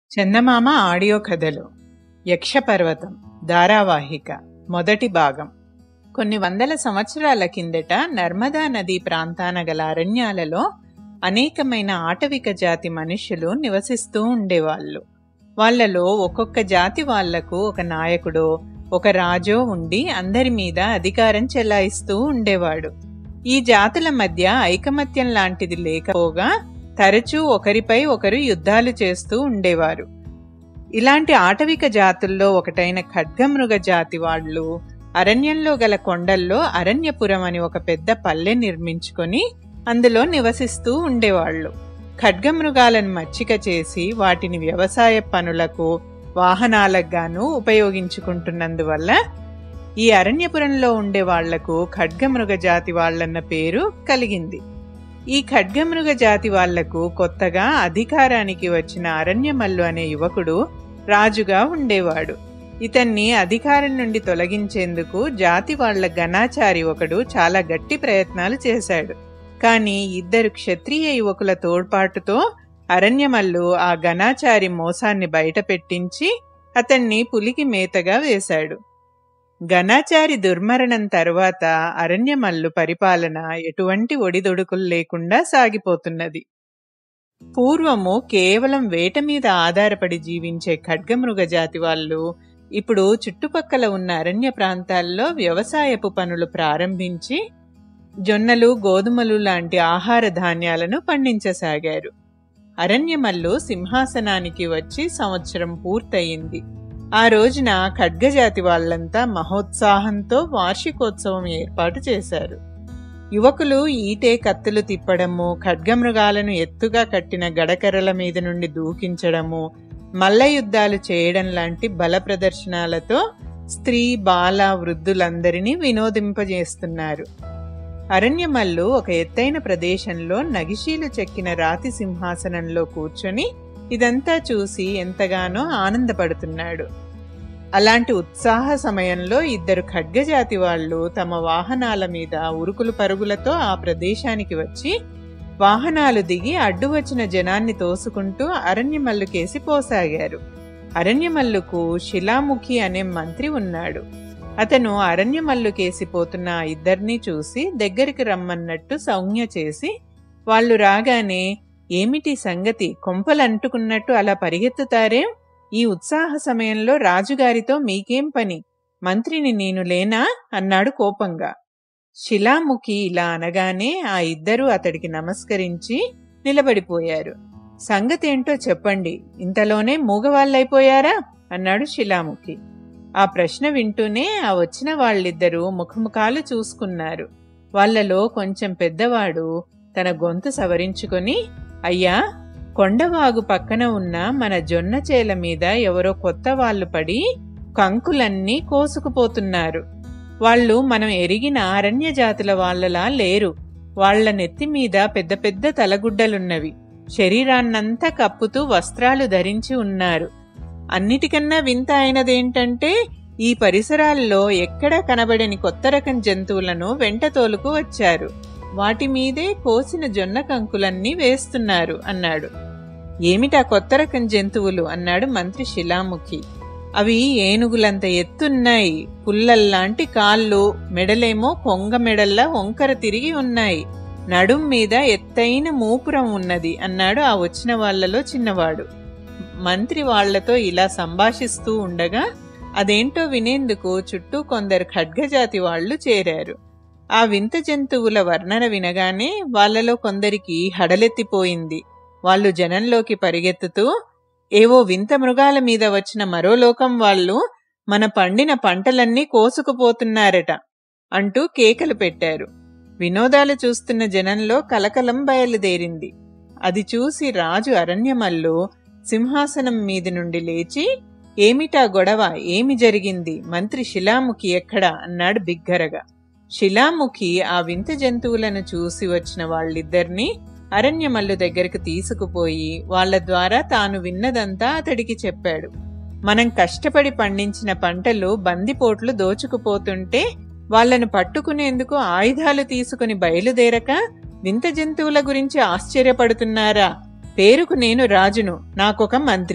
చందమామ audio కథలు యక్షపర్వతం ధారావాహిక మొదటి భాగం కొన్ని వందల సంవత్సరాల కిందట నర్మదా నదీ ప్రాంతాన గల అరణ్యాలలో అనేకమైన ఆటవిక జాతి మనుష్యులు నివసిస్తూ ఉండేవాళ్ళు వాళ్ళలో ఒక్కొక్క జాతి వాళ్లకు ఒక నాయకుడో ఒక రాజో ఉండి అందరి మీద అధికారం చెలాయిస్తూ ఉండేవాడు ఈ జాతుల మధ్య ఐకమత్యం లాంటిది లేకపోగా తరచూ ఒకరిపై ఒకరు యుద్ధాలు చేస్తూ ఉండేవారు ఇలాంటి ఆటవిక జాతుల్లో ఒకటైన ఖడ్గమృగ జాతి వాళ్ళు అరణ్యంలో గల కొండల్లో అరణ్యపురం అని ఒక పెద్ద పల్లె నిర్మించుకొని అందులో నివసిస్తూ ఉండేవాళ్ళు ఖడ్గమృగాలను మచ్చిక చేసి వాటిని వ్యవసాయ పనులకు వాహనాలకు గాను ఉపయోగించుకుంటున్నందువల్ల ఈ అరణ్యపురంలో ఉండే వాళ్లకు ఖడ్గమృగ జాతి వాళ్ళన్న పేరు కలిగింది ఈ ఖడ్గమృగ జాతి వాళ్లకు కొత్తగా అధికారానికి వచ్చిన అరణ్యమల్లు అనే యువకుడు రాజుగా ఉండేవాడు ఇతన్ని అధికారం నుండి తొలగించేందుకు జాతి వాళ్ల గణాచారి ఒకడు చాలా గట్టి ప్రయత్నాలు చేశాడు కానీ ఇద్దరు క్షత్రియ యువకుల తోడ్పాటుతో అరణ్యమల్లు ఆ గణాచారి మోసాన్ని బయటపెట్టించి అతన్ని పులికి మేతగా వేశాడు గణాచారి దుర్మరణం తరువాత అరణ్యమల్లు పరిపాలన ఎటువంటి ఒడిదొడుకులు లేకుండా సాగిపోతున్నది పూర్వము కేవలం వేట మీద ఆధారపడి జీవించే ఖడ్గమృగ జాతి వాళ్ళు ఇప్పుడు చుట్టుపక్కల ఉన్న అరణ్య ప్రాంతాల్లో వ్యవసాయపు పనులు ప్రారంభించి జొన్నలు గోధుమలు లాంటి ఆహార ధాన్యాలను పండించసాగారు అరణ్యమల్లు సింహాసనానికి వచ్చి సంవత్సరం పూర్తయింది ఆ రోజున ఖడ్గజాతి వాళ్ళంతా మహోత్సాహంతో వార్షికోత్సవం ఏర్పాటు చేశారు యువకులు ఈటే కత్తులు తిప్పడము ఖడ్గమృగాలను ఎత్తుగా కట్టిన గడకర్రల మీద నుండి దూకించడము మల్ల యుద్ధాలు చేయడం లాంటి బల ప్రదర్శనాలతో స్త్రీ బాల వృద్ధులందరినీ వినోదింపజేస్తున్నారు అరణ్యమల్లు ఒక ఎత్తైన ప్రదేశంలో నగిషీలు చెక్కిన రాతి సింహాసనంలో కూర్చొని ఇదంతా చూసి ఎంతగానో ఆనందపడుతున్నాడు అలాంటి ఉత్సాహ సమయంలో ఇద్దరు ఖడ్గజాతి వాళ్ళు తమ వాహనాల మీద ఉరుకులు పరుగులతో ఆ ప్రదేశానికి వచ్చి వాహనాలు దిగి అడ్డు వచ్చిన జనాన్ని తోసుకుంటూ అరణ్యమల్లుకేసి పోసాగారు అరణ్యమల్లుకు శిలాముఖి అనే మంత్రి ఉన్నాడు అతను అరణ్యమల్లుకేసి పోతున్న ఆ ఇద్దరినీ చూసి దగ్గరికి రమ్మన్నట్టు సౌజ్ఞ చేసి వాళ్ళు రాగానే ఏమిటి సంగతి కొంపలంటుకున్నట్టు అలా పరిగెత్తుతారేం ఈ ఉత్సాహ సమయంలో రాజుగారితో మీకేం పని మంత్రిని నేను లేనా అన్నాడు కోపంగా శిలాముఖి ఇలా అనగానే ఆ ఇద్దరూ అతడికి నమస్కరించి నిలబడిపోయారు సంగతేంటో చెప్పండి ఇంతలోనే మూగవాళ్ళైపోయారా అన్నాడు శిలాముఖి ఆ ప్రశ్న వింటూనే ఆ వచ్చిన వాళ్ళిద్దరూ ముఖముఖాలు చూసుకున్నారు వాళ్లలో కొంచెం పెద్దవాడు తన గొంతు సవరించుకొని అయ్యా కొండవాగు పక్కన ఉన్న మన జొన్న చేల మీద ఎవరో కొత్త వాళ్ళు పడి కంకులన్నీ కోసుకుపోతున్నారు వాళ్ళు మనం ఎరిగిన అరణ్య జాతుల వాళ్ళలా లేరు వాళ్ల నెత్తి మీద పెద్ద పెద్ద తలగుడ్డలున్నవి శరీరాన్నంతా కప్పుతూ వస్త్రాలు ధరించి ఉన్నారు అన్నిటికన్నా వింత అయినదేంటంటే ఈ పరిసరాల్లో ఎక్కడా కనబడని కొత్త రకం జంతువులను వెంట తోలుకు వచ్చారు వాటి మీదే కోసిన జొన్న కంకులన్నీ వేస్తున్నారు అన్నాడు ఏమిటా కొత్త రకం జంతువులు అన్నాడు మంత్రి శిలాముఖి అవి ఏనుగులంత ఎత్తున్నాయి పుల్లల్లాంటి కాళ్ళు మెడలేమో కొంగ మెడల్లా వంకర తిరిగి ఉన్నాయి నడుం మీద ఎత్తైన మూపురం ఉన్నది అన్నాడు ఆ వచ్చిన వాళ్లలో చిన్నవాడు మంత్రి వాళ్లతో ఇలా సంభాషిస్తూ ఉండగా అదేంటో వినేందుకు చుట్టూ కొందరు ఖడ్గజాతి వాళ్లు చేరారు ఆ వింత జంతువుల వర్ణన వినగానే వాళ్లలో కొందరికి హడలెత్తిపోయింది వాళ్ళు జనంలోకి పరిగెత్తుతూ ఏవో వింత మృగాల మీద వచ్చిన మరో లోకం వాళ్ళు మన పండిన పంటలన్నీ కోసుకుపోతున్నారట అంటూ కేకలు పెట్టారు వినోదాలు చూస్తున్న జనంలో కలకలం బయలుదేరింది అది చూసి రాజు అరణ్యమల్లు సింహాసనం మీది నుండి లేచి ఏమిటా గొడవ ఏమి జరిగింది మంత్రి శిలాముఖి ఎక్కడా అన్నాడు బిగ్గరగా శిలాముఖి ఆ వింత జంతువులను చూసి వచ్చిన వాళ్ళిద్దరినీ అరణ్యమల్లు దగ్గరకు తీసుకుపోయి వాళ్ల ద్వారా తాను విన్నదంతా అతడికి చెప్పాడు మనం కష్టపడి పండించిన పంటలు బందిపోట్లు దోచుకుపోతుంటే వాళ్లను పట్టుకునేందుకు ఆయుధాలు తీసుకుని బయలుదేరక వింత జంతువుల గురించి ఆశ్చర్యపడుతున్నారా పేరుకు నేను రాజును నాకొక మంత్రి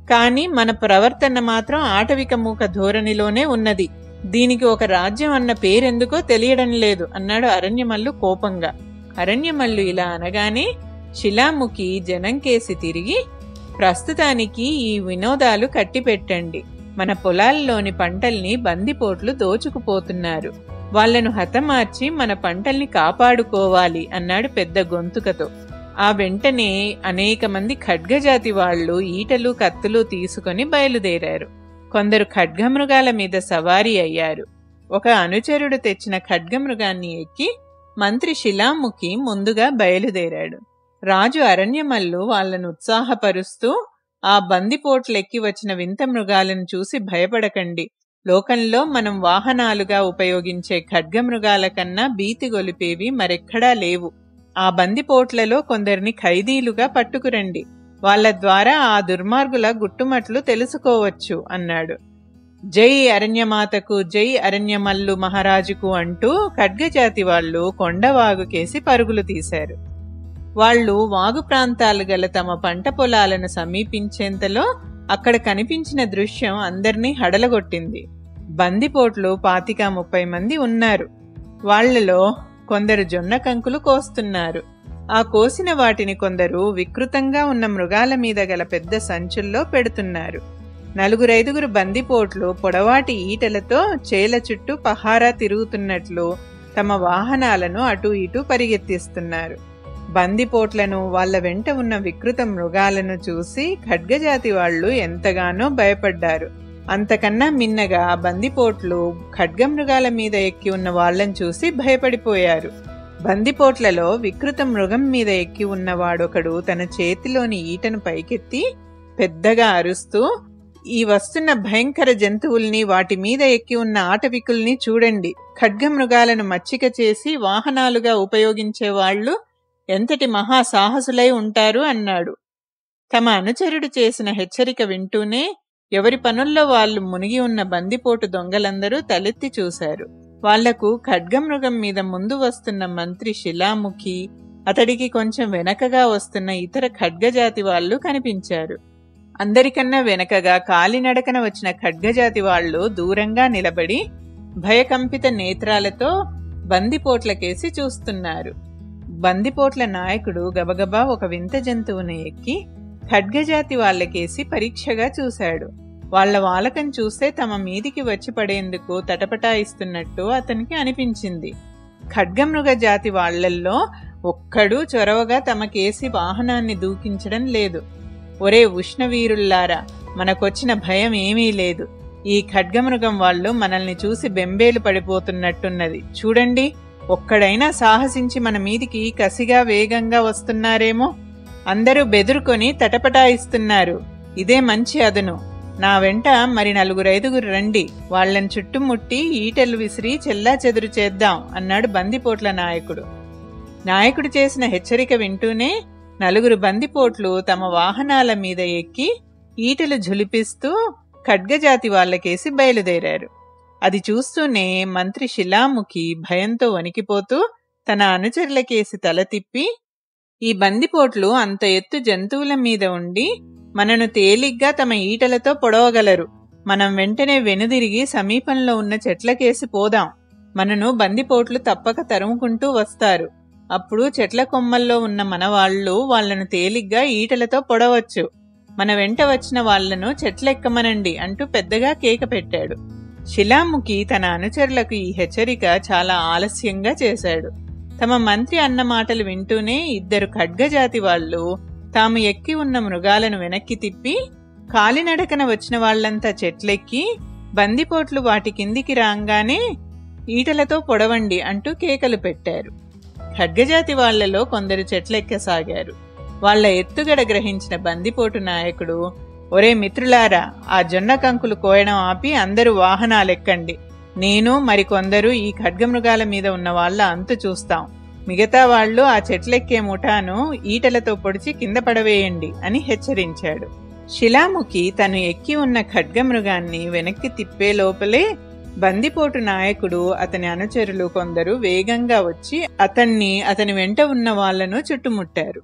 కాని మన ప్రవర్తన మాత్రం ఆటవిక మూక ధోరణిలోనే ఉన్నది దీనికి ఒక రాజ్యం అన్న పేరెందుకో తెలియడం లేదు అన్నాడు అరణ్యమల్లు కోపంగా అరణ్యమల్లు ఇలా అనగానే శిలాముఖి జనం కేసి తిరిగి ప్రస్తుతానికి ఈ వినోదాలు కట్టిపెట్టండి మన పొలాల్లోని పంటల్ని బందిపోట్లు దోచుకుపోతున్నారు వాళ్లను హతమార్చి మన పంటల్ని కాపాడుకోవాలి అన్నాడు పెద్ద గొంతుకతో ఆ వెంటనే అనేక మంది ఖడ్గజాతి వాళ్ళు ఈటలు కత్తులు తీసుకొని బయలుదేరారు కొందరు ఖడ్గమృగాల మీద సవారీ అయ్యారు ఒక అనుచరుడు తెచ్చిన ఖడ్గమృగాన్ని ఎక్కి మంత్రి శిలాముఖి ముందుగా బయలుదేరాడు రాజు అరణ్యమల్లు వాళ్లను ఉత్సాహపరుస్తూ ఆ బందిపోట్లెక్కి వచ్చిన వింత మృగాలను చూసి భయపడకండి లోకంలో మనం వాహనాలుగా ఉపయోగించే ఖడ్గమృగాల కన్నా భీతి గొలిపేవి మరెక్కడా లేవు ఆ బందిపోట్లలో కొందరిని ఖైదీలుగా పట్టుకురండి వాళ్ళ ద్వారా ఆ దుర్మార్గుల గుట్టుమట్లు తెలుసుకోవచ్చు అన్నాడు జై అరణ్యమాతకు జై అరణ్యమల్లు మహారాజుకు అంటూ ఖడ్గజాతి వాళ్ళు కొండవాగుకేసి పరుగులు తీశారు వాళ్ళు వాగు ప్రాంతాలు గల తమ పంట పొలాలను సమీపించేంతలో అక్కడ కనిపించిన దృశ్యం అందర్నీ హడలగొట్టింది బందిపోట్లు పాతిక ముప్పై మంది ఉన్నారు వాళ్లలో కొందరు జొన్న కంకులు కోస్తున్నారు ఆ కోసిన వాటిని కొందరు వికృతంగా ఉన్న మృగాల మీద గల పెద్ద సంచుల్లో పెడుతున్నారు నలుగురైదుగురు బందిపోట్లు పొడవాటి ఈటలతో చేల చుట్టూ పహారా తిరుగుతున్నట్లు తమ వాహనాలను అటూ ఇటూ పరిగెత్తిస్తున్నారు బందిపోట్లను వాళ్ళ వెంట ఉన్న వికృత మృగాలను చూసి ఖడ్గజాతి వాళ్ళు ఎంతగానో భయపడ్డారు అంతకన్నా మిన్నగా బందిపోట్లు ఖడ్గమృగాల మీద ఎక్కి ఉన్న వాళ్ళని చూసి భయపడిపోయారు బందిపోట్లలో వికృత మృగం మీద ఎక్కి ఉన్నవాడొకడు తన చేతిలోని ఈటను పైకెత్తి పెద్దగా అరుస్తూ ఈ వస్తున్న భయంకర జంతువుల్ని వాటి మీద ఎక్కి ఉన్న ఆటవికుల్ని చూడండి ఖడ్గమృగాలను మచ్చిక చేసి వాహనాలుగా ఉపయోగించే వాళ్ళు ఎంతటి మహాసాహసులై ఉంటారు అన్నాడు తమ అనుచరుడు చేసిన హెచ్చరిక వింటూనే ఎవరి పనుల్లో వాళ్ళు మునిగి ఉన్న బందిపోటు దొంగలందరూ తలెత్తి చూశారు వాళ్లకు ఖడ్గమృగం మీద ముందు వస్తున్న మంత్రి శిలాముఖి అతడికి కొంచెం వెనకగా వస్తున్న ఇతర ఖడ్గజాతి వాళ్ళు కనిపించారు అందరికన్నా వెనకగా కాలినడకన వచ్చిన ఖడ్గజాతి వాళ్ళు దూరంగా నిలబడి భయకంపిత నేత్రాలతో బందిపోట్లకేసి చూస్తున్నారు బందిపోట్ల నాయకుడు గబగబా ఒక వింత జంతువుని ఎక్కి ఖడ్గజాతి వాళ్ళకేసి పరీక్షగా చూశాడు వాళ్ల వాలకం చూస్తే తమ మీదికి వచ్చి పడేందుకు తటపటాయిస్తున్నట్టు అతనికి అనిపించింది ఖడ్గమృగ జాతి వాళ్లల్లో ఒక్కడూ చొరవగా తమకేసి వాహనాన్ని దూకించడం లేదు ఒరే ఉష్ణవీరుల్లారా మనకొచ్చిన భయం ఏమీ లేదు ఈ ఖడ్గమృగం వాళ్ళు మనల్ని చూసి బెంబేలు పడిపోతున్నట్టున్నది చూడండి ఒక్కడైనా సాహసించి మన మీదికి కసిగా వేగంగా వస్తున్నారేమో అందరూ బెదురుకొని తటపటాయిస్తున్నారు ఇదే మంచి అదును నా వెంట మరి నలుగురైదుగురు రండి వాళ్ళని చుట్టుముట్టి ఈటెలు విసిరి చెల్లా చెదురు చేద్దాం అన్నాడు బందిపోట్ల నాయకుడు నాయకుడు చేసిన హెచ్చరిక వింటూనే నలుగురు బందిపోట్లు తమ వాహనాల మీద ఎక్కి ఈటెలు ఝులిపిస్తూ ఖడ్గజాతి వాళ్ళకేసి బయలుదేరారు అది చూస్తూనే మంత్రి శిలాముఖి భయంతో వణికిపోతూ తన అనుచరులకేసి తల తిప్పి ఈ బందిపోట్లు అంత ఎత్తు జంతువుల మీద ఉండి మనను తేలిగ్గా తమ ఈటలతో పొడవగలరు మనం వెంటనే వెనుదిరిగి సమీపంలో ఉన్న చెట్లకేసి పోదాం మనను బందిపోట్లు తప్పక తరుముకుంటూ వస్తారు అప్పుడు చెట్ల కొమ్మల్లో ఉన్న మన వాళ్ళు వాళ్లను తేలిగ్గా ఈటలతో పొడవచ్చు మన వెంట వచ్చిన వాళ్లను చెట్లెక్కమనండి అంటూ పెద్దగా కేక పెట్టాడు శిలాముఖి తన అనుచరులకు ఈ హెచ్చరిక చాలా ఆలస్యంగా చేశాడు తమ మంత్రి అన్న మాటలు వింటూనే ఇద్దరు ఖడ్గజాతి వాళ్ళు తాము ఎక్కి ఉన్న మృగాలను వెనక్కి తిప్పి కాలినడకన వచ్చిన వాళ్లంతా చెట్లెక్కి బందిపోట్లు వాటి కిందికి రాగానే ఈటలతో పొడవండి అంటూ కేకలు పెట్టారు ఖడ్గజాతి వాళ్లలో కొందరు చెట్లెక్కసాగారు వాళ్ల ఎత్తుగడ గ్రహించిన బందిపోటు నాయకుడు ఒరే మిత్రులారా ఆ జొన్న కంకులు కోయడం ఆపి అందరూ వాహనాలెక్కండి నేను మరికొందరు ఈ ఖడ్గమృగాల మీద ఉన్న వాళ్ళ అంతు చూస్తాం మిగతా వాళ్ళు ఆ చెట్లెక్కే ముఠాను ఈటలతో పొడిచి కింద పడవేయండి అని హెచ్చరించాడు శిలాముఖి తను ఎక్కి ఉన్న ఖడ్గమృగాన్ని వెనక్కి తిప్పే లోపలే బందిపోటు నాయకుడు అతని అనుచరులు కొందరు వేగంగా వచ్చి అతన్ని అతని వెంట ఉన్న వాళ్లను చుట్టుముట్టారు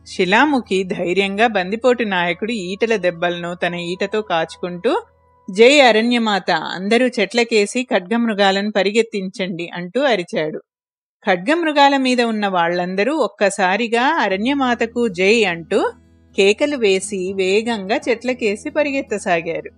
శిలాముఖి ధైర్యంగా బందిపోటు నాయకుడు ఈటల దెబ్బలను తన ఈటతో కాచుకుంటూ జై అరణ్యమాత అందరూ చెట్లకేసి ఖడ్గమృగాలను పరిగెత్తించండి అంటూ అరిచాడు ఖడ్గమృగాల మీద ఉన్న వాళ్ళందరూ ఒక్కసారిగా అరణ్యమాతకు జై అంటూ కేకలు వేసి వేగంగా చెట్లకేసి పరిగెత్తసాగారు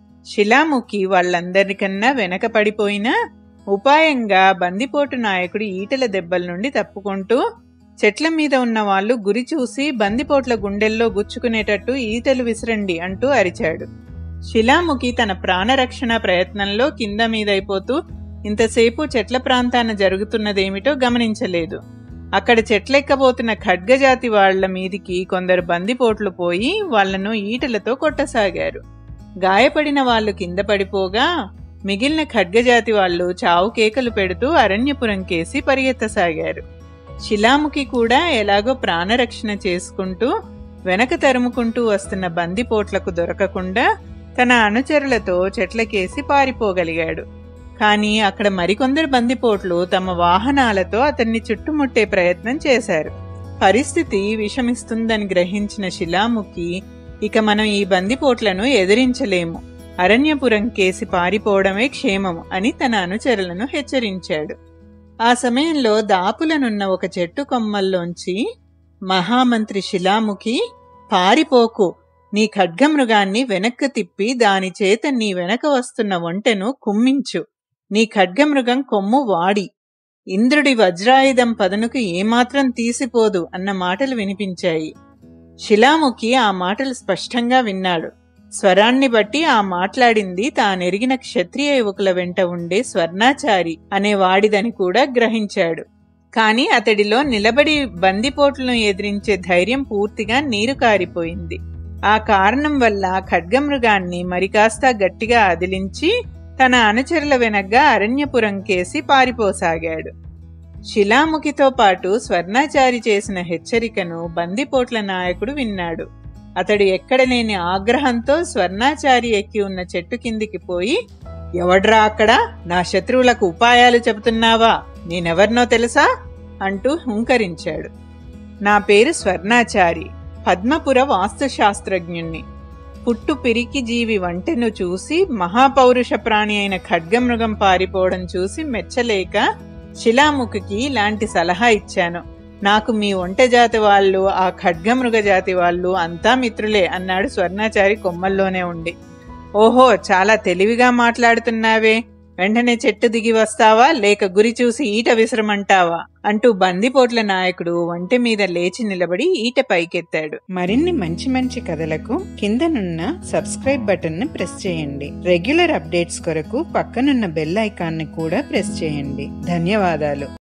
శిలాముఖి వాళ్ళందరికన్నా వెనక పడిపోయినా ఉపాయంగా బందిపోటు నాయకుడు ఈటల దెబ్బల నుండి తప్పుకుంటూ చెట్ల మీద ఉన్న వాళ్ళు గురి చూసి బందిపోట్ల గుండెల్లో గుచ్చుకునేటట్టు ఈటలు విసిరండి అంటూ అరిచాడు శిలాముఖి తన ప్రాణరక్షణ ప్రయత్నంలో కింద మీదైపోతూ ఇంతసేపు చెట్ల ప్రాంతాన జరుగుతున్నదేమిటో గమనించలేదు అక్కడ చెట్లెక్కబోతున్న ఖడ్గజాతి వాళ్ల మీదికి కొందరు బందిపోట్లు పోయి వాళ్లను ఈటలతో కొట్టసాగారు గాయపడిన వాళ్ళు కింద పడిపోగా మిగిలిన ఖడ్గజాతి వాళ్ళు చావు కేకలు పెడుతూ అరణ్యపురం కేసి పరిగెత్తసాగారు శిలాముఖి కూడా ఎలాగో ప్రాణరక్షణ చేసుకుంటూ వెనక తరుముకుంటూ వస్తున్న బందిపోట్లకు దొరకకుండా తన అనుచరులతో చెట్లకేసి పారిపోగలిగాడు కానీ అక్కడ మరికొందరు బందిపోట్లు తమ వాహనాలతో అతన్ని చుట్టుముట్టే ప్రయత్నం చేశారు పరిస్థితి విషమిస్తుందని గ్రహించిన శిలాముఖి ఇక మనం ఈ బందిపోట్లను ఎదిరించలేము అరణ్యపురం కేసి పారిపోవడమే క్షేమము అని తన అనుచరులను హెచ్చరించాడు ఆ సమయంలో దాపులనున్న ఒక చెట్టు కొమ్మల్లోంచి మహామంత్రి శిలాముఖి పారిపోకు నీ ఖడ్గమృగాన్ని వెనక్కు తిప్పి దాని చేత నీ వెనక వస్తున్న ఒంటెను కుమ్మించు నీ ఖడ్గమృగం కొమ్ము వాడి ఇంద్రుడి వజ్రాయుధం పదనుకు ఏమాత్రం తీసిపోదు అన్న మాటలు వినిపించాయి శిలాముఖి ఆ మాటలు స్పష్టంగా విన్నాడు స్వరాన్ని బట్టి ఆ మాట్లాడింది తానెరిగిన క్షత్రియ యువకుల వెంట ఉండే స్వర్ణాచారి అనే వాడిదని కూడా గ్రహించాడు కాని అతడిలో నిలబడి బందిపోట్లను ఎదిరించే ధైర్యం పూర్తిగా నీరు కారిపోయింది ఆ కారణం వల్ల ఖడ్గమృగాన్ని మరికాస్త గట్టిగా అదిలించి తన అనుచరుల వెనగ్గా అరణ్యపురం కేసి పారిపోసాగాడు శిలాముఖితో పాటు స్వర్ణాచారి చేసిన హెచ్చరికను బందిపోట్ల నాయకుడు విన్నాడు అతడు ఎక్కడలేని ఆగ్రహంతో స్వర్ణాచారి ఎక్కి ఉన్న చెట్టు కిందికి పోయి ఎవడ్రా అక్కడ నా శత్రువులకు ఉపాయాలు చెబుతున్నావా నేనెవర్నో తెలుసా అంటూ హుంకరించాడు నా పేరు స్వర్ణాచారి పద్మపుర వాస్తుశాస్త్రజ్ఞుణ్ణి పుట్టు పిరికి జీవి వంటెను చూసి మహాపౌరుష ప్రాణి అయిన ఖడ్గమృగం పారిపోవడం చూసి మెచ్చలేక శిలాముఖికి ఇలాంటి సలహా ఇచ్చాను నాకు మీ ఒంటె జాతి వాళ్ళు ఆ ఖడ్గమృగ జాతి వాళ్ళు అంతా మిత్రులే అన్నాడు స్వర్ణాచారి కొమ్మల్లోనే ఉండి ఓహో చాలా తెలివిగా మాట్లాడుతున్నావే వెంటనే చెట్టు దిగి వస్తావా లేక గురి చూసి ఈట విసరమంటావా అంటూ బందిపోట్ల నాయకుడు ఒంటె మీద లేచి నిలబడి ఈట పైకెత్తాడు మరిన్ని మంచి మంచి కథలకు కిందనున్న సబ్స్క్రైబ్ బటన్ ని ప్రెస్ చేయండి రెగ్యులర్ అప్డేట్స్ కొరకు పక్కనున్న బెల్ ఐకాన్ ని కూడా ప్రెస్ చేయండి ధన్యవాదాలు